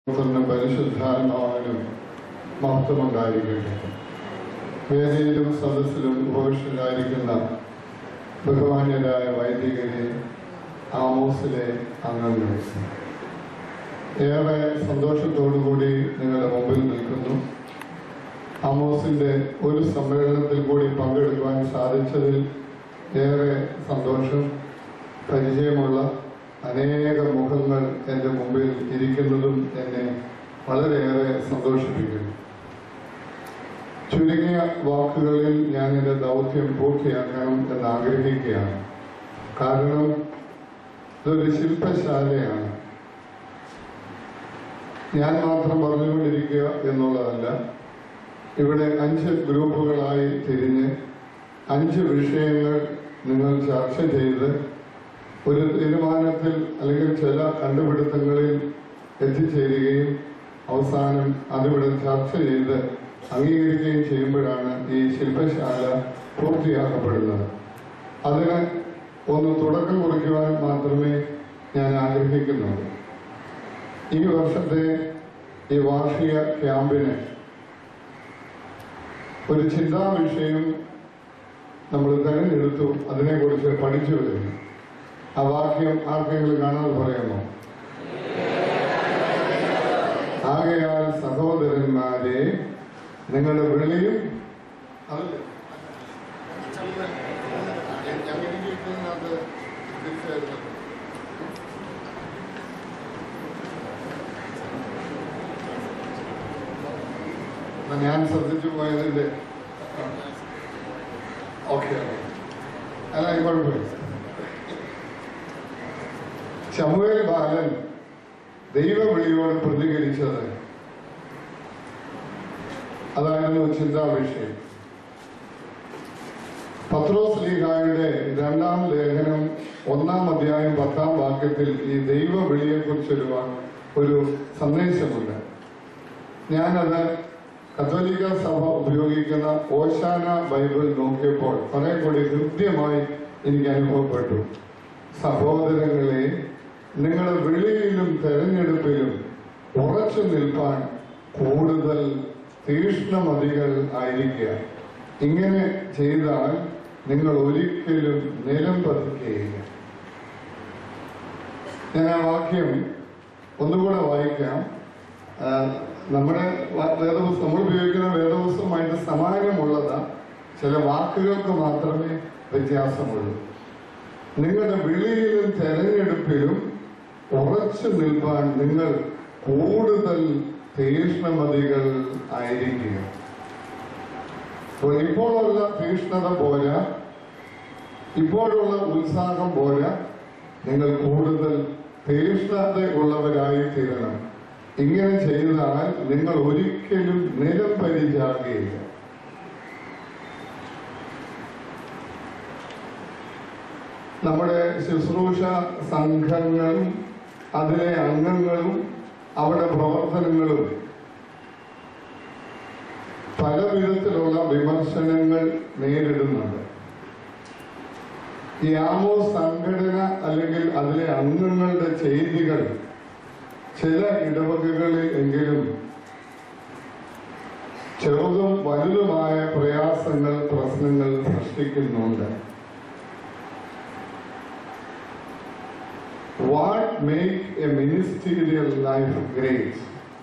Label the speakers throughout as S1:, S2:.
S1: പുത്രനും പരിശുദ്ധാത്മാവിനും മഹത്വമുണ്ടായിരിക്കട്ടെ വേദിയിലും സദസ്സിലും ഉപവിഷ്ടരായിരിക്കുന്ന ബഹുമാന്യരായ വൈദികരെ ആമോസിലെ അംഗങ്ങൾ ഏറെ സന്തോഷത്തോടുകൂടി നിങ്ങളുടെ മുമ്പിൽ നിൽക്കുന്നു ആമോസിന്റെ ഒരു സമ്മേളനത്തിൽ കൂടി പങ്കെടുക്കുവാൻ സാധിച്ചതിൽ ഏറെ സന്തോഷം പരിചയമുള്ള അനേക മുഖങ്ങൾ എൻ്റെ മുമ്പിൽ ഇരിക്കുന്നതും എന്നെ വളരെയേറെ സന്തോഷിപ്പിക്കുന്നു ചുരുങ്ങിയ വാക്കുകളിൽ ഞാൻ എൻ്റെ ദൗത്യം പൂർത്തിയാക്കണം എന്ന് ആഗ്രഹിക്കുകയാണ് കാരണം ഇതൊരു ശില്പശാലയാണ് ഞാൻ മാത്രം പറഞ്ഞുകൊണ്ടിരിക്കുക എന്നുള്ളതല്ല ഇവിടെ അഞ്ച് ഗ്രൂപ്പുകളായി തിരിഞ്ഞ് അഞ്ച് വിഷയങ്ങൾ നിങ്ങൾ ചർച്ച ചെയ്ത് ഒരു തീരുമാനത്തിൽ അല്ലെങ്കിൽ ചില കണ്ടുപിടുത്തങ്ങളിൽ എത്തിച്ചേരുകയും അവസാനം അതിവിടെ ചർച്ച ചെയ്ത് അംഗീകരിക്കുകയും ചെയ്യുമ്പോഴാണ് ഈ ശില്പശാല പൂർത്തിയാക്കപ്പെടുന്നത് അതിന് ഒന്ന് തുടക്കം കുറിക്കുവാൻ മാത്രമേ ഞാൻ ആഗ്രഹിക്കുന്നുള്ളൂ ഈ വർഷത്തെ ഈ വാർഷിക ക്യാമ്പിന് ഒരു ചിന്താ വിഷയം നമ്മൾ തെരഞ്ഞെടുത്തു അതിനെക്കുറിച്ച് പഠിച്ചു വരുന്നു ആ വാക്യം ആർക്കെങ്കിലും കാണാതെ പറയാമോ ആകയാൽ സഹോദരന്മാരെ നിങ്ങളുടെ വിളിയും അതല്ലേ? ഞാൻ- ഞാൻ എനിക്ക് ഇതിനകത്ത് തിരിച്ചായിരുന്നു. എന്നാ ഞാൻ ശ്രദ്ധിച്ചു പോയതിന്റെ ഓക്കെ ഓക്കെ അല്ല കുഴപ്പമില്ല ശമുവേൽ ബാലൻ ദൈവവിളിയോട് പ്രതികരിച്ചത് അതായിരുന്നു ചിന്താ വിഷയം പത്രോസ് ലീഹായുടെ രണ്ടാം ലേഖനം ഒന്നാം അധ്യായം പത്താം വാക്യത്തിൽ ഈ ദൈവവിളിയെ കുറിച്ചൊരു ഒരു സന്ദേശമുണ്ട് ഞാനത് കത്തോലിക്ക സഭ ഉപയോഗിക്കുന്ന ഓശാന ബൈബിൾ നോക്കിയപ്പോൾ കുറെ കൂടി ഹൃദ്യമായി എനിക്ക് അനുഭവപ്പെട്ടു സഹോദരങ്ങളെ നിങ്ങളുടെ വിളിയിലും തെരഞ്ഞെടുപ്പിലും ഉറച്ചു നിൽപ്പാൻ കൂടുതൽ തീഷ്ണമതികൾ ആയിരിക്കുക ഇങ്ങനെ ചെയ്താൽ നിങ്ങൾ ഒരിക്കലും നിലം പതിക്കുകയില്ല ഞാൻ ആ വാക്യം ഒന്നുകൂടെ വായിക്കാം ആ, നമ്മുടെ വ- വേദപുസ്തകം നമ്മൾ ഉപയോഗിക്കുന്ന വേദപുസ്തകമായിട്ട് സമാനമുള്ളത് ചില വാക്കുകൾക്ക് മാത്രമേ വ്യത്യാസമുള്ളൂ നിങ്ങളുടെ വിളിയിലും തെരഞ്ഞെടുപ്പിലും ഉറച്ചു നിൽപ്പാൻ നിങ്ങൾ കൂടുതൽ തീഷ്ണമതികൾ ആയിരിക്കുക അപ്പോൾ ഇപ്പോഴുള്ള തീഷ്ണത പോരാ ഇപ്പോഴുള്ള ഉത്സാഹം പോരാ നിങ്ങൾ കൂടുതൽ തീഷ്ണത ഉള്ളവരായി തീരണം ഇങ്ങനെ ചെയ്താൽ നിങ്ങൾ ഒരിക്കലും നിലം പരിചാകുകയില്ല നമ്മുടെ ശുശ്രൂഷ സംഘങ്ങളും അതിലെ അംഗങ്ങളും അവിടെ പ്രവർത്തനങ്ങളും പല വിധത്തിലുള്ള വിമർശനങ്ങൾ നേരിടുന്നുണ്ട് ഈ ആമോ സംഘടന അല്ലെങ്കിൽ അതിലെ അംഗങ്ങളുടെ ചെയ്തികൾ ചില ഇടവകകളിൽ എങ്കിലും ചെറുതും വലുതുമായ പ്രയാസങ്ങൾ പ്രശ്നങ്ങൾ സൃഷ്ടിക്കുന്നുണ്ട് what make a ministerial life great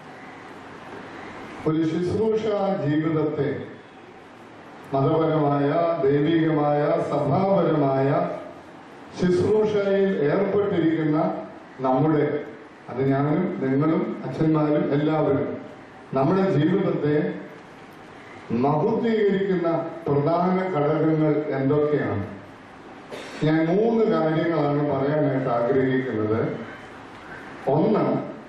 S1: ഒരു ശുശ്രൂഷ ജീവിതത്തെ മതപരമായ ദൈവികമായ സഭാപരമായ ശുശ്രൂഷയിൽ ഏർപ്പെട്ടിരിക്കുന്ന നമ്മുടെ അത് ഞാനും നിങ്ങളും അച്ഛന്മാരും എല്ലാവരും നമ്മുടെ ജീവിതത്തെ മഹത്വീകരിക്കുന്ന പ്രധാന ഘടകങ്ങൾ എന്തൊക്കെയാണ് ഞാൻ മൂന്ന് കാര്യങ്ങളാണ് പറയാനായിട്ട് ആഗ്രഹിക്കുന്നത് ഒന്ന്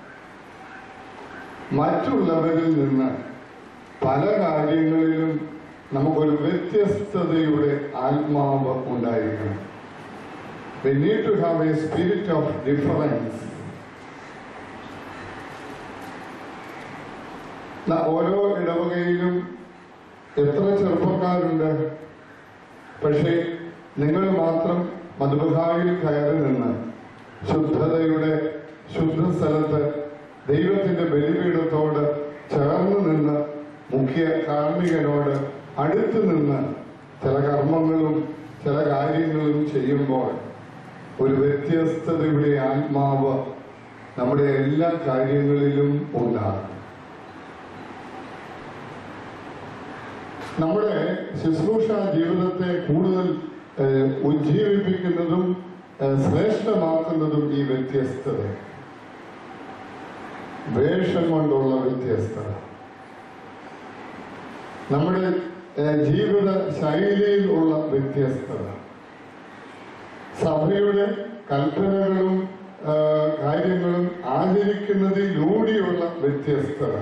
S1: മറ്റുള്ളവരിൽ നിന്ന് പല കാര്യങ്ങളിലും നമുക്കൊരു വ്യത്യസ്തതയുടെ ആത്മാവ് ഉണ്ടായിരിക്കണം we need to have a spirit of difference ഓരോ ഇടവകയിലും എത്ര ചെറുപ്പക്കാരുണ്ട് പക്ഷേ നിങ്ങൾ മാത്രം മധുബഹായിൽ കയറി നിന്ന് ശുദ്ധതയുടെ ശുദ്ധ സ്ഥലത്ത് ദൈവത്തിന്റെ ബലിപീഠത്തോട് ചേർന്ന് നിന്ന് മുഖ്യ കാർമ്മികനോട് അടുത്ത് നിന്ന് ചില കർമ്മങ്ങളും ചില കാര്യങ്ങളും ചെയ്യുമ്പോൾ ഒരു വ്യത്യസ്തതയുടെ ആത്മാവ് നമ്മുടെ എല്ലാ കാര്യങ്ങളിലും ഉണ്ടാകും നമ്മുടെ ശുശ്രൂഷ ജീവിതത്തെ കൂടുതൽ ഏഹ്, ഉജ്ജീവിപ്പിക്കുന്നതും ഏഹ്, ശ്രേഷ്ഠമാക്കുന്നതും ഈ വ്യത്യസ്തത വേഷം കൊണ്ടുള്ള വ്യത്യസ്തത നമ്മുടെ ഏഹ്, ജീവിത ശൈലിയിൽ ഉള്ള വ്യത്യസ്തത സഭയുടെ കൽപ്പനകളും ഏഹ്, കാര്യങ്ങളും ആചരിക്കുന്നതിലൂടെയുള്ള വ്യത്യസ്തത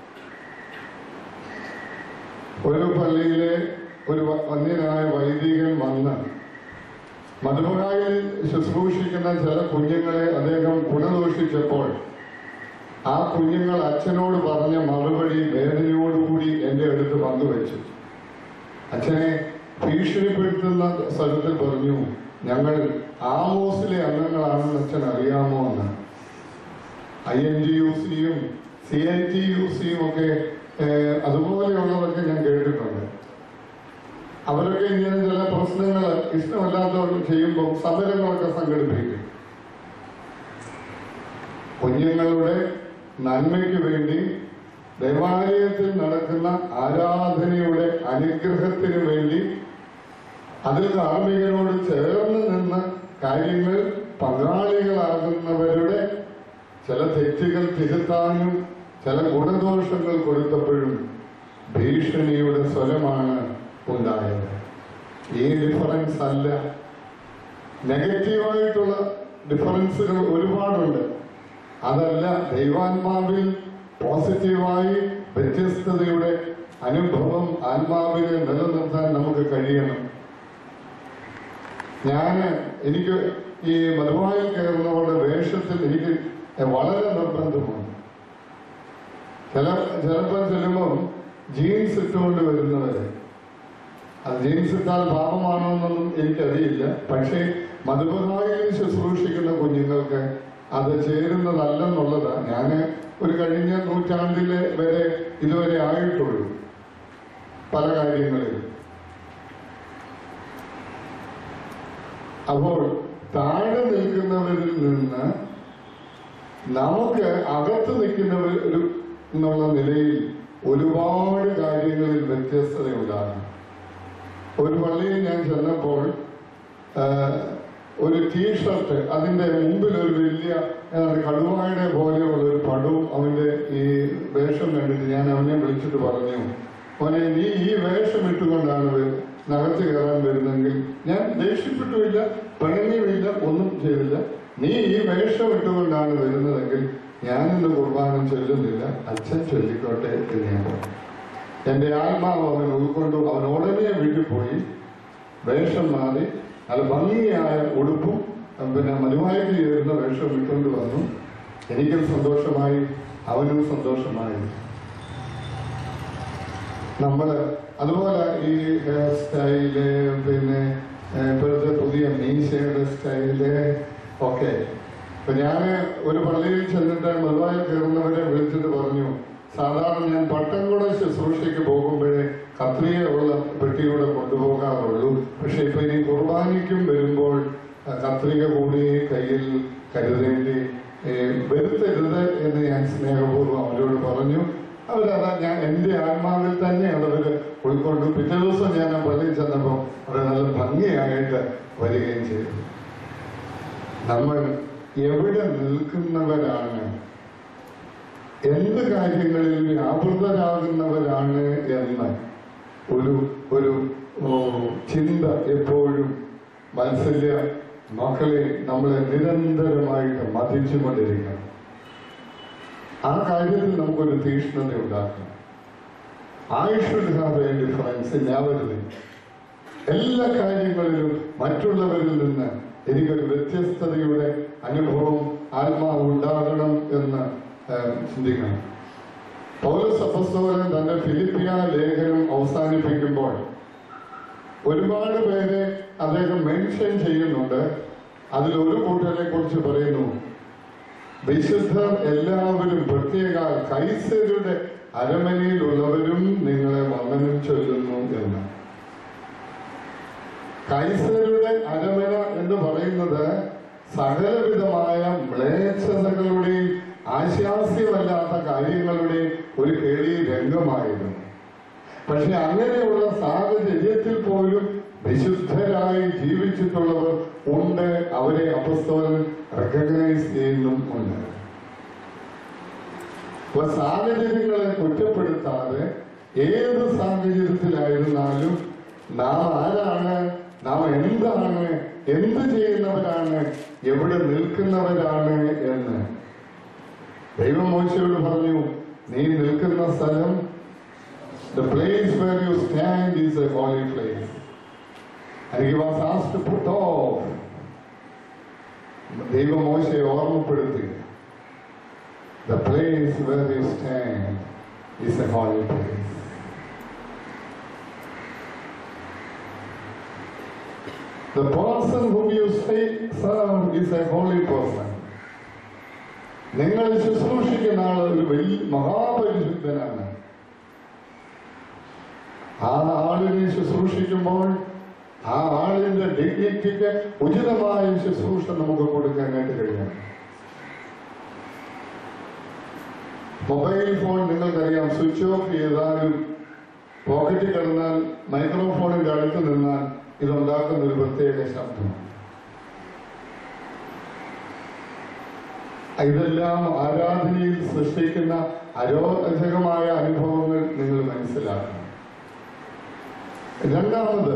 S1: ഒരു പള്ളിയിലെ ഒരു വ- വന്യനായ വൈദികൻ വന്ന് മധുമകായിൽ ശുശ്രൂഷിക്കുന്ന ചില കുഞ്ഞുങ്ങളെ അദ്ദേഹം ഗുണദോഷിച്ചപ്പോൾ ആ കുഞ്ഞുങ്ങൾ അച്ഛനോട് പറഞ്ഞ മറുപടി വേദനയോടുകൂടി എന്റെ അടുത്ത് പങ്കുവച്ചു അച്ഛനെ ഭീഷണിപ്പെടുത്തുന്ന സ്ഥലത്തിൽ പറഞ്ഞു ഞങ്ങൾ ആമോസിലെ അംഗങ്ങളാണെന്ന് അച്ഛൻ അറിയാമോ എന്ന് ഐ എൻ ജി യു സിയും സി എൻ ടി യു സിയും ഒക്കെ ഏഹ്, അതുപോലെയുള്ളതൊക്കെ ഞാൻ കേട്ടിട്ടുണ്ട് അവരൊക്കെ ഇങ്ങനെ ചില പ്രശ്നങ്ങൾ ഇഷ്ടമല്ലാത്തവർ ചെയ്യുമ്പോൾ സമരങ്ങളൊക്കെ സംഘടിപ്പിക്കും കുഞ്ഞുങ്ങളുടെ നന്മയ്ക്ക് വേണ്ടി ദേവാലയത്തിൽ നടക്കുന്ന ആരാധനയുടെ അനുഗ്രഹത്തിന് വേണ്ടി അതിൽ കാർമ്മികനോട് ചേർന്ന് നിന്ന് കാര്യങ്ങൾ പങ്കാളികളാകുന്നവരുടെ ചില തെറ്റുകൾ തിരുത്താനും ചില ഗുണദോഷങ്ങൾ കൊടുത്തപ്പോഴും ഭീഷണിയുടെ സ്വരമാണ് ഉണ്ടായത് ഈ ഡിഫറൻസ് അല്ല നെഗറ്റീവായിട്ടുള്ള ഡിഫറൻസുകൾ ഒരുപാടുണ്ട് അതല്ല ദൈവാത്മാവിൽ പോസിറ്റീവായി വ്യത്യസ്തതയുടെ അനുഭവം ആത്മാവിനെ നിലനിർത്താൻ നമുക്ക് കഴിയണം ഞാൻ എനിക്ക് ഈ മധുവായിൽ കയറുന്നവരുടെ വേഷത്തിൽ എനിക്ക് വളരെ നിർബന്ധമാണ് ചില ചിലപ്പോൾ ചെല്ലുമ്പം ജീൻസ് ഇട്ടുകൊണ്ട് വരുന്നവര് അത് ജീൻസ് ഇട്ടാൽ പാപമാണോ എന്നൊന്നും എനിക്കറിയില്ല പക്ഷേ മധുബഹായിൽ ശുശ്രൂഷിക്കുന്ന കുഞ്ഞുങ്ങൾക്ക് അത് ചേരുന്നതല്ലെന്നുള്ളതാണ് ഞാൻ ഒരു കഴിഞ്ഞ നൂറ്റാണ്ടിലെ വരെ ഇതുവരെ ആയിട്ടുള്ളൂ പല കാര്യങ്ങളിലും അപ്പോൾ താഴെ നിൽക്കുന്നവരിൽ നിന്ന് നമുക്ക് അകത്ത് നിൽക്കുന്നവർ ഒരു എന്നുള്ള നിലയിൽ ഒരുപാട് കാര്യങ്ങളിൽ വ്യത്യസ്തത ഉണ്ടാകും ഒരു പള്ളിയിൽ ഞാൻ ചെന്നപ്പോൾ ആ, ഒരു ടീഷർട്ട് അതിന്റെ മുമ്പിൽ ഒരു വലിയ ഏതാണ്ട് കടുവായുടെ പോലെയുള്ള ഒരു പടവും അവന്റെ ഈ വേഷം കണ്ടിട്ട് ഞാൻ അവനെ വിളിച്ചിട്ട് പറഞ്ഞു മോനെ നീ ഈ വേഷം ഇട്ടുകൊണ്ടാണ് വരു- നകത്ത് കയറാൻ വരുന്നെങ്കിൽ ഞാൻ ദേഷ്യപ്പെട്ടുമില്ല പിണങ്ങിയുമില്ല ഒന്നും ചെയ്തില്ല നീ ഈ വേഷം ഇട്ടുകൊണ്ടാണ് വരുന്നതെങ്കിൽ ഞാനിന്ന് കുർബാന ചൊല്ലുന്നില്ല അച്ഛൻ ചൊല്ലിക്കോട്ടെ എന്ന് ഞാൻ പറഞ്ഞു എന്റെ ആത്മാവ് അവൻ ഉൾക്കൊണ്ടു അവൻ ഉടനെ വീട്ടിൽ പോയി വേഷം മാറി നല്ല ഭംഗിയായ ഉടുപ്പും അഹ് പിന്നെ മരുമായിട്ട് ചേരുന്ന വേഷം ഇട്ടുകൊണ്ട് വന്നു എനിക്കും സന്തോഷമായി അവനും സന്തോഷമായി നമ്മള് അതുപോലെ ഈ ഹെയർ സ്റ്റൈല് പിന്നെ ഏഹ്, ഇപ്പോഴത്തെ പുതിയ മീശയുടെ സ്റ്റൈല് ഒക്കെ ഇപ്പൊ ഞാന് ഒരു പള്ളിയിൽ ചെന്നിട്ട് മൃദായിൽ കയറുന്നവരെ വിളിച്ചിട്ട് പറഞ്ഞു സാധാരണ ഞാൻ പട്ടംകുട ശുശ്രൂഷയ്ക്ക് പോകുമ്പോഴേ കത്രികയുള്ള പെട്ടിയൂടെ കൊണ്ടുപോകാറുള്ളൂ പക്ഷെ ഇപ്പൊ ഇനി കുർബാനയ്ക്കും വരുമ്പോൾ ആ, കത്രിക കൂടി കയ്യിൽ കരുതേണ്ടി ഏഹ്, വരുത്തരുത് എന്ന് ഞാൻ സ്നേഹപൂർവ്വം അവരോട് പറഞ്ഞു അവരതാ ഞാൻ എന്റെ ആത്മാവിൽ തന്നെ അതവര് ഉൾക്കൊണ്ടു പിറ്റേ ദിവസം ഞാൻ ആ പള്ളിയിൽ ചെന്നപ്പോൾ അവർ നല്ല ഭംഗിയായിട്ട് വരികയും ചെയ്തു നമ്മൾ എവിടെ നിൽക്കുന്നവരാണ് എന്ത് കാര്യങ്ങളിൽ വ്യാപൃതരാകുന്നവരാണ് എന്ന് ഒരു ഒരു ഓ, ചിന്ത എപ്പോഴും മത്സല്യ മക്കളെ നമ്മളെ നിരന്തരമായിട്ട് മതിച്ചുകൊണ്ടിരിക്കണം ആ കാര്യത്തിൽ നമുക്കൊരു തീക്ഷ്ണത ഉണ്ടാക്കണം I should have a difference in everything എല്ലാ കാര്യങ്ങളിലും മറ്റുള്ളവരിൽ നിന്ന് എനിക്കൊരു വ്യത്യസ്തതയുടെ അനുഭവം ആത്മാവ് ഉണ്ടാകണം എന്ന് ഏഹ്, ചിന്തിക്കണം പൗരസ് അപ്പസ്തോലൻ തന്റെ ഫിലിപ്പിയ ലേഖനം അവസാനിപ്പിക്കുമ്പോൾ ഒരുപാട് പേരെ അദ്ദേഹം മെൻഷൻ ചെയ്യുന്നുണ്ട് അതിൽ ഒരു കൂട്ടരെ കുറിച്ച് പറയുന്നു വിശുദ്ധർ എല്ലാവരും പ്രത്യേക കൈസരുടെ അരമനയിലുള്ളവരും നിങ്ങളെ വന്ദനം ചൊല്ലുന്നു എന്ന് കൈസരുടെ അരമന എന്ന് പറയുന്നത് സകലവിധമായ മ്ലേച്ഛതകളുടെയും ആശാസ്യമല്ലാത്ത കാര്യങ്ങളുടെയും ഒരു കേളി രംഗമായിരുന്നു പക്ഷെ അങ്ങനെയുള്ള സാഹചര്യത്തിൽ പോലും വിശുദ്ധരായി ജീവിച്ചിട്ടുള്ളവർ ഉണ്ട് അവരെ അപസ്തോലൻ റെക്കഗ്നൈസ് ചെയ്യുന്നും ഉണ്ട് അപ്പൊ സാഹചര്യങ്ങളെ കുറ്റപ്പെടുത്താതെ ഏത് സാഹചര്യത്തിലായിരുന്നാലും നാം ആരാണ് നാം എന്താണ് എന്ത് ചെയ്യുന്നവരാണ് എവിടെ നിൽക്കുന്നവരാണ് എന്ന് ദൈവം മോശയോട് പറഞ്ഞു നീ നിൽക്കുന്ന സ്ഥലം The place where you stand is a holy place. And he was asked to put off. ദൈവം മോശയെ ഓർമ്മപ്പെടുത്തി The place where you stand is a holy place. The person whom you say serve is a holy person. നിങ്ങൾ ശുശ്രൂഷിക്കുന്ന ആൾ ഒരു വലിയ മഹാപരിശുദ്ധനാണ് ആ ആളിനെ ശുശ്രൂഷിക്കുമ്പോൾ ആ ആളിന്റെ ഡിഗ്നിറ്റിക്ക് ഉചിതമായ ശുശ്രൂഷ നമുക്ക് കൊടുക്കാനായിട്ട് കഴിയണം മൊബൈൽ ഫോൺ നിങ്ങൾക്കറിയാം സ്വിച്ച് ഓഫ് ചെയ്താലും പോക്കറ്റിൽ കിടന്നാൽ മൈക്രോഫോണിന്റെ അടുത്ത് നിന്നാൽ ഇതുണ്ടാക്കുന്ന ഒരു പ്രത്യേക ശബ്ദം ഇതെല്ലാം ആരാധനയിൽ സൃഷ്ടിക്കുന്ന അരോചകമായ അനുഭവങ്ങൾ നിങ്ങൾ മനസ്സിലാക്കണം രണ്ടാമത്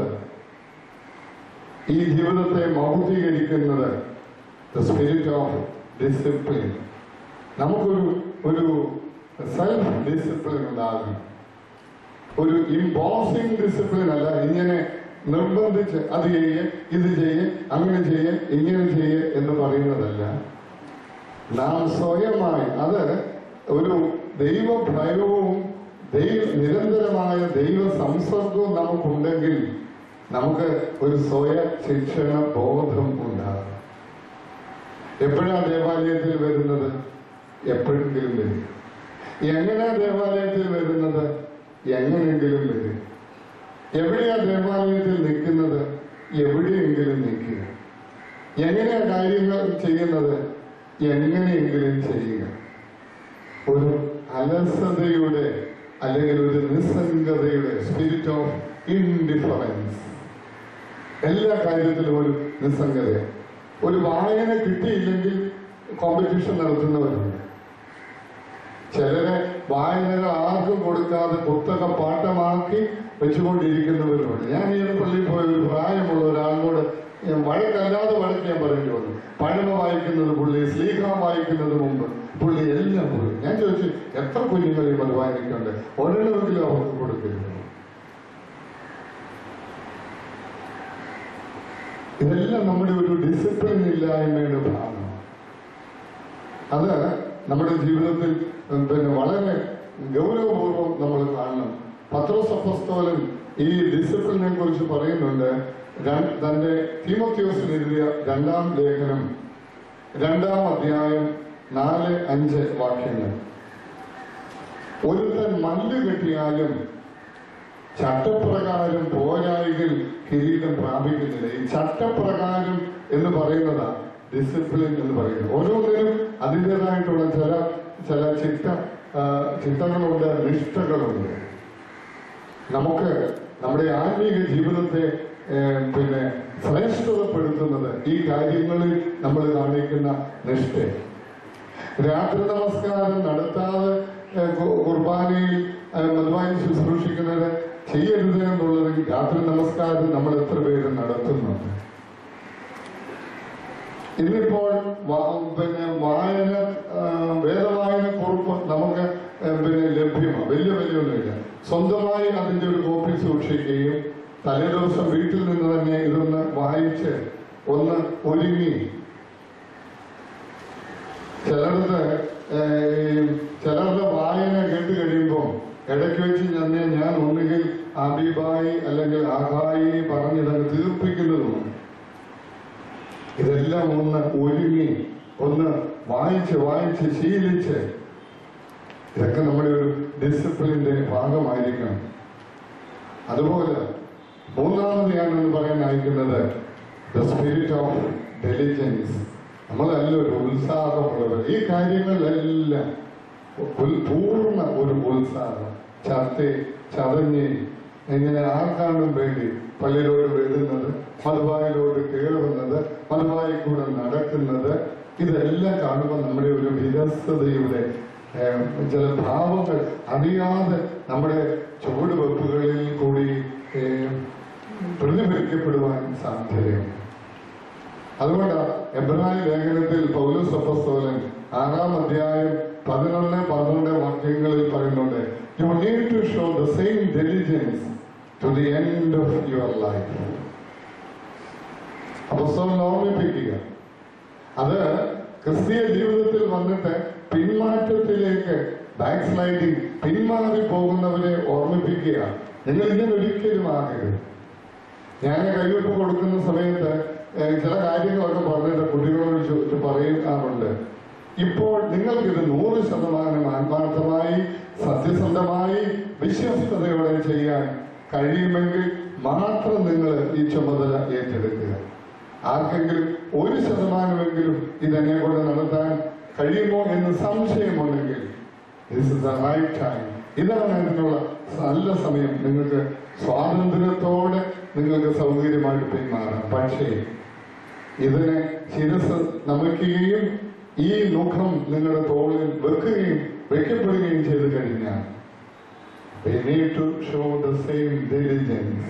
S1: ഈ ജീവിതത്തെ മൗഢീകരിക്കുന്നത് ദ സ്പിരിറ്റ് ഓഫ് ഡിസിപ്ലിൻ നമുക്കൊരു ഒരു സെൽഫ് ഡിസിപ്ലിൻ ഉണ്ടാകും ഒരു ഇമ്പോസിംഗ് ഡിസിപ്ലിൻ അല്ല ഇങ്ങനെ നിർബന്ധിച്ച് അത് ചെയ്യ് ഇത് ചെയ്യ് അങ്ങനെ ചെയ്യ് ഇങ്ങനെ ചെയ്യ് എന്ന് പറയുന്നതല്ല നാം സ്വയമായി അത് ഒരു ദൈവഭയവും ദൈവ നിരന്തരമായ ദൈവ സംസർഗവും നമുക്കുണ്ടെങ്കിൽ നമുക്ക് ഒരു സ്വയ ശിക്ഷണ ബോധം ഉണ്ടാകും എപ്പോഴാ ദേവാലയത്തിൽ വരുന്നത് എപ്പോഴെങ്കിലും വരും എങ്ങനെയാ ദേവാലയത്തിൽ വരുന്നത് എങ്ങനെയെങ്കിലും വരും എവിടെയാ ദേവാലയത്തിൽ നിൽക്കുന്നത് എവിടെയെങ്കിലും നിൽക്കുക എങ്ങനെയാ കാര്യങ്ങൾ ചെയ്യുന്നത് എങ്ങനെയെങ്കിലും ചെയ്യുക ഒരു അലസതയുടെ അല്ലെങ്കിൽ ഒരു നിസ്സംഗതയുടെ സ്പിരിറ്റ് ഓഫ് ഇൻഡിഫറൻസ് എല്ലാ കാര്യത്തിലും ഒരു നിസ്സംഗത ഒരു വായന കിട്ടിയില്ലെങ്കിൽ കോമ്പറ്റീഷൻ നടത്തുന്നവരുണ്ട് ചിലരെ വായനകൾ ആർക്കും കൊടുക്കാതെ പുസ്തക പാഠമാക്കി വെച്ചുകൊണ്ടിരിക്കുന്നവരുണ്ട് ഞാൻ ഈ പള്ളിയിൽ പോയ ഒരു പ്രായമുള്ള ഒരാളിനോട് ഞാൻ വഴക്കല്ലാതെ വഴക്ക് ഞാൻ പറയേണ്ടി വന്നു പഴമ വായിക്കുന്നത് പുള്ളി സ്ലീഹ വായിക്കുന്നത് മുമ്പ് പുള്ളി എല്ലാം പോയി ഞാൻ ചോദിച്ചു എത്ര കുഞ്ഞുങ്ങളെയും അത് വായിക്കുന്നുണ്ട് ഒരെണ്ണമെങ്കിലും അവർക്ക് കൊടുക്കരുത് ഇതെല്ലാം നമ്മുടെ ഒരു ഡിസിപ്ലിൻ ഇല്ലായ്മയുടെ ഭാഗമാണ് അത് നമ്മുടെ ജീവിതത്തിൽ ഉം, പിന്നെ വളരെ ഗൗരവപൂർവ്വം നമ്മൾ കാണണം പത്രോസ് അപ്പസ്തോലൻ ഈ ഡിസിപ്ലിനെ കുറിച്ച് പറയുന്നുണ്ട് ര- തന്റെ തീമോത്യോസിന് എഴുതിയ രണ്ടാം ലേഖനം രണ്ടാം അധ്യായം നാല് അഞ്ച് വാക്യങ്ങൾ ഒരുത്തൻ മല്ല് കെട്ടിയാലും ചട്ടപ്രകാരം പോരായികൾ കിരീടം പ്രാപിക്കുന്നില്ല ഈ ചട്ടപ്രകാരം എന്ന് പറയുന്നതാ ഡിസിപ്ലിൻ എന്ന് പറയുന്നത് ഓരോന്നിനും അതിൻ്റെതായിട്ടുള്ള ചില ചില ചിട്ട ആ, ചിട്ടകളുണ്ട് നിഷ്ഠകളുണ്ട് നമുക്ക് നമ്മുടെ ആത്മീക ജീവിതത്തെ ഏ, പിന്നെ ശ്രേഷ്ഠതപ്പെടുത്തുന്നത് ഈ കാര്യങ്ങളിൽ നമ്മൾ കാണിക്കുന്ന നിഷ്ഠ രാത്രി നമസ്കാരം നടത്താതെ ഏ, കു- കുർബാനയിൽ ഏ, മധുവായി ശുശ്രൂഷിക്കുന്നത് ചെയ്യരുത് എന്നുള്ളത് രാത്രി നമസ്കാരം നമ്മൾ എത്ര പേര് നടത്തുന്നുണ്ട് ഇന്നിപ്പോൾ വാ- പിന്നെ വായന ആ, വേദവായന കുറിപ്പ് നമുക്ക് ഏ, പിന്നെ ലഭ്യമാണ് വലിയ വലിയൊന്നുമില്ല സ്വന്തമായി അതിന്റെ ഒരു കോപ്പി സൂക്ഷിക്കുകയും തലേദിവസം വീട്ടിൽ നിന്ന് തന്നെ ഇതൊന്ന് വായിച്ച് ഒന്ന് ഒരുങ്ങി ചിലർക്ക് ചിലരുടെ വായന കേട്ട് കഴിയുമ്പോൾ ഇടയ്ക്ക് വെച്ച് തന്നെ ഞാൻ ഒന്നുകിൽ അബിബായി അല്ലെങ്കിൽ ആഹായി പറഞ്ഞിതങ്ങ് തീർപ്പിക്കുന്നതുമാണ് ഇതെല്ലാം ഒന്ന് ഒരുങ്ങി ഒന്ന് വായിച്ച് വായിച്ച് ശീലിച്ച് ഇതൊക്കെ നമ്മുടെ ഒരു ഡിസിപ്ലിന്റെ ഭാഗമായിരിക്കണം അതുപോലെ മൂന്നാമത് ഞാൻ എന്ന് പറയാൻ അയക്കുന്നത് ദ സ്പിരിറ്റ് ഓഫ് ഡെലിജൻസ് നമ്മളല്ല ഒരു ഉത്സാഹമുള്ളവർ ഈ കാര്യങ്ങളിലെല്ലാം ഉൽ- പൂർണ്ണ ഒരു ഉത്സാഹം ചത്തി ചതഞ്ഞ് ഇങ്ങനെ ആർക്കാണ്ടും വേണ്ടി പള്ളിയിലോട്ട് വരുന്നത് മധുവായിലോട്ട് കയറുന്നത് മധുവായി കൂടെ നടക്കുന്നത് ഇതെല്ലാം കാണുമ്പോൾ നമ്മുടെ ഒരു വിരസതയുടെ ഏഹ്, ചില ഭാവങ്ങൾ അറിയാതെ നമ്മുടെ ചുവടുവെപ്പുകളിൽ കൂടി ഏഹ്, പ്രതിഫലിക്കപ്പെടുവാൻ സാധ്യതയുണ്ട് അതുകൊണ്ട് എബ്രായ ലേഖനത്തിൽ പൗലോസ് അപ്പസ്തോലൻ ആറാം അധ്യായം പതിനൊന്ന് പന്ത്രണ്ട് വാക്യങ്ങളിൽ പറയുന്നുണ്ട് you need to show the same diligence to the end of your life അപ്പസ്തോലൻ ഓർമ്മിപ്പിക്കുക അത് ക്രിസ്തീയ ജീവിതത്തിൽ വന്നിട്ട് പിന്മാറ്റത്തിലേക്ക് ബാക്ക് സ്ലൈഡിങ് പിന്മാറി പോകുന്നവരെ ഓർമ്മിപ്പിക്കുക നിങ്ങൾ ഇങ്ങനെ ഒരിക്കലും ആകരുത് ഞാൻ കൈവെപ്പ് കൊടുക്കുന്ന സമയത്ത് ഏഹ്, ചില കാര്യങ്ങളൊക്കെ പറഞ്ഞിട്ട് കുട്ടികളോട് ചോ- പറയാറുണ്ട് ഇപ്പോൾ നിങ്ങൾക്കിത് നൂറ് ശതമാനം ആത്മാർത്ഥമായി സത്യസന്ധമായി വിശ്വസ്തയോടെ ചെയ്യാൻ കഴിയുമെങ്കിൽ മാത്രം നിങ്ങൾ ഈ ചുമതല ഏറ്റെടുക്കുക ആർക്കെങ്കിലും ഒരു ശതമാനമെങ്കിലും ഇതെന്നെ കൊണ്ട് നടത്താൻ കഴിയുമോ എന്ന് സംശയമുണ്ടെങ്കിൽ this is the right time ഇതാണ് അതിനുള്ള നല്ല സമയം നിങ്ങൾക്ക് സ്വാതന്ത്ര്യത്തോടെ നിങ്ങൾക്ക് സൗകര്യമായിട്ട് പെരുമാറാം പക്ഷേ ഇതിനെ ശിരസ് നമിക്കുകയും ഈ മുഖം നിങ്ങളുടെ തോളിൽ വെക്കുകയും വെക്കപ്പെടുകയും ചെയ്തു കഴിഞ്ഞാൽ they need to show the same diligence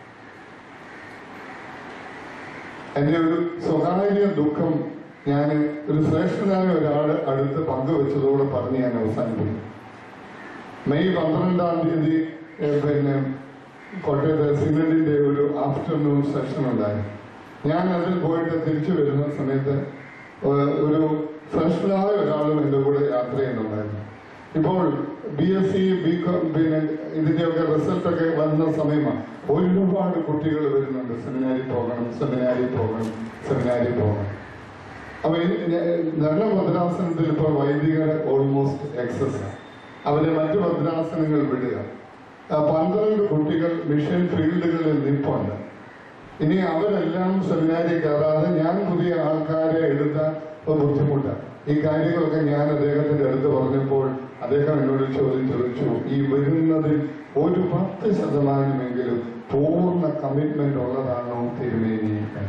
S1: എന്റെ ഒരു സ്വകാര്യ ദുഃഖം ഞാൻ ഒരു ശ്രേഷ്ഠനായ ഒരാൾ അടുത്ത് പങ്കുവെച്ചതോടെ പറഞ്ഞ് ഞാൻ അവസാനിപ്പിക്കും മെയ് പന്ത്രണ്ടാം തീയതി ഏഹ്, പിന്നെ കോട്ടയത്തെ സിനഡിന്റെ ഒരു ആഫ്റ്റർനൂൺ സെഷൻ ഉണ്ടായി ഞാൻ അതിൽ പോയിട്ട് തിരിച്ചു വരുന്ന സമയത്ത് ഏഹ്, ഒരു ഫ്രഷ്നായ ഒരാളും എൻ്റെ കൂടെ യാത്ര ചെയ്യുന്നുണ്ടായിരുന്നു ഇപ്പോൾ ബി എസ് സി ബി പിന്നെ ഇതിന്റെയൊക്കെ റിസൾട്ട് ഒക്കെ വന്ന സമയമാണ് ഒരുപാട് കുട്ടികൾ വരുന്നുണ്ട് സെമിനാരിൽ പോകണം സെമിനാരിൽ പോകണം സെമിനാരിൽ പോകണം അപ്പൊ ഈ ഞ- ഞങ്ങളുടെ ഭദ്രാസനത്തിൽ ഇപ്പോൾ വൈദികർ ഓൾമോസ്റ്റ് എക്സസ് അവരെ മറ്റു ഭദ്രാസനങ്ങൾ വിടുക ആ, പന്ത്രണ്ട് കുട്ടികൾ മിഷൻ ഫീൽഡുകളിൽ നിൽപ്പുണ്ട് ഇനി അവരെല്ലാം സെമിനാരിൽ കയറാതെ ഞാൻ പുതിയ ആൾക്കാരെ എടുത്താൽ ഇപ്പൊ ബുദ്ധിമുട്ടാണ് ഈ കാര്യങ്ങളൊക്കെ ഞാൻ അദ്ദേഹത്തിന്റെ അടുത്ത് പറഞ്ഞപ്പോൾ അദ്ദേഹം എന്നോട് ചോദ്യം ചോദിച്ചു ഈ വരുന്നതിൽ ഒരു പത്ത് ശതമാനമെങ്കിലും പൂർണ്ണ കമ്മിറ്റ്മെന്റ് ഉള്ളതാണോ തിരുമേനി എന്ന്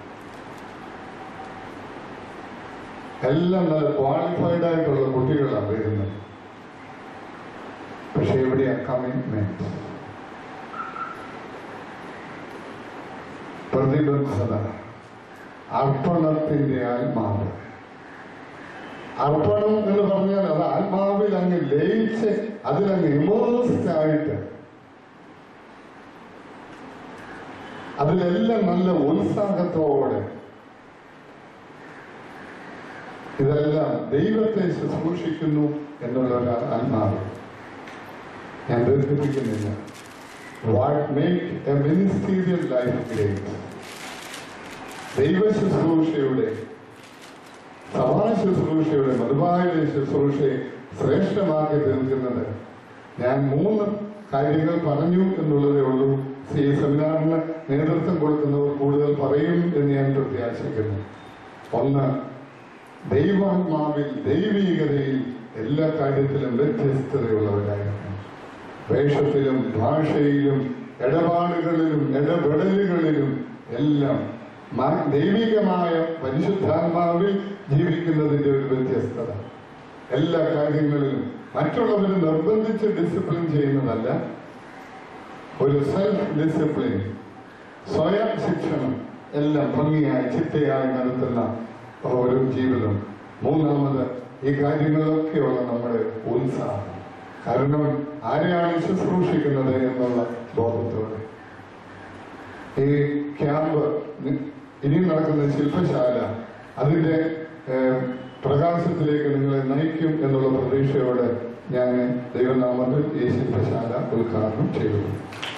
S1: എല്ലാം നല്ല ക്വാളിഫൈഡ് ആയിട്ടുള്ള കുട്ടികളാണ് വരുന്നത് പക്ഷെ എവിടെയാ കമ്മിറ്റ്മെന്റ് പ്രതിബദ്ധത അർപ്പണത്തിന്റെ ആത്മാവ് അർപ്പണം എന്ന് പറഞ്ഞാൽ അത് ആത്മാവിൽ അങ്ങ് ലയിച്ച് അതിലങ്ങ് ഇമേഴ്സ്ഡ് ആയിട്ട് അതിലെല്ലാം നല്ല ഉത്സാഹത്തോടെ ഇതെല്ലാം ദൈവത്തെ ശുശ്രൂഷിക്കുന്നു എന്നുള്ള ഒരു ആത്മാവ് ഞാൻ ദീർഘിപ്പിക്കുന്നില്ല what make a ministerial life great ദൈവ ശുശ്രൂഷയുടെ സഭാ ശുശ്രൂഷയുടെ മധുവായുടെ ശുശ്രൂഷയെ ശ്രേഷ്ഠമാക്കി തീർക്കുന്നത് ഞാൻ മൂന്ന് കാര്യങ്ങൾ പറഞ്ഞു എന്നുള്ളതേ ഉള്ളൂ ഈ സെമിനാറിന് നേതൃത്വം കൊടുക്കുന്നവർ കൂടുതൽ പറയും എന്ന് ഞാൻ പ്രത്യാശിക്കുന്നു ഒന്ന് ദൈവാത്മാവിൽ ദൈവീകതയിൽ എല്ലാ കാര്യത്തിലും വ്യത്യസ്തതയുള്ളവരായിരിക്കണം വേഷത്തിലും ഭാഷയിലും ഇടപാടുകളിലും ഇടപെടലുകളിലും എല്ലാം മ- ദൈവികമായ പരിശുദ്ധാത്മാവിൽ ജീവിക്കുന്നതിന്റെ ഒരു വ്യത്യസ്തത എല്ലാ കാര്യങ്ങളിലും മറ്റുള്ളവർ നിർബന്ധിച്ച് ഡിസിപ്ലിൻ ചെയ്യുന്നതല്ല ഒരു സെൽഫ് ഡിസിപ്ലിൻ സ്വയം ശിക്ഷണം എല്ലാം ഭംഗിയായി ചിട്ടയായി നടത്തുന്ന ഒരു ജീവിതം മൂന്നാമത് ഈ കാര്യങ്ങളിലൊക്കെയുള്ള നമ്മുടെ ഉത്സാഹം കാരണം ആരെയാണ് ശുശ്രൂഷിക്കുന്നത് എന്നുള്ള ബോധത്തോടെ ഈ ക്യാമ്പ് നി- ഇനി നടക്കുന്ന ശില്പശാല അതിന്റെ ഏഹ്, പ്രകാശത്തിലേക്ക് നിങ്ങളെ നയിക്കും എന്നുള്ള പ്രതീക്ഷയോടെ ഞാൻ ദൈവനാമത്തിൽ ഈ ശില്പശാല ഉദ്ഘാടനം ചെയ്തു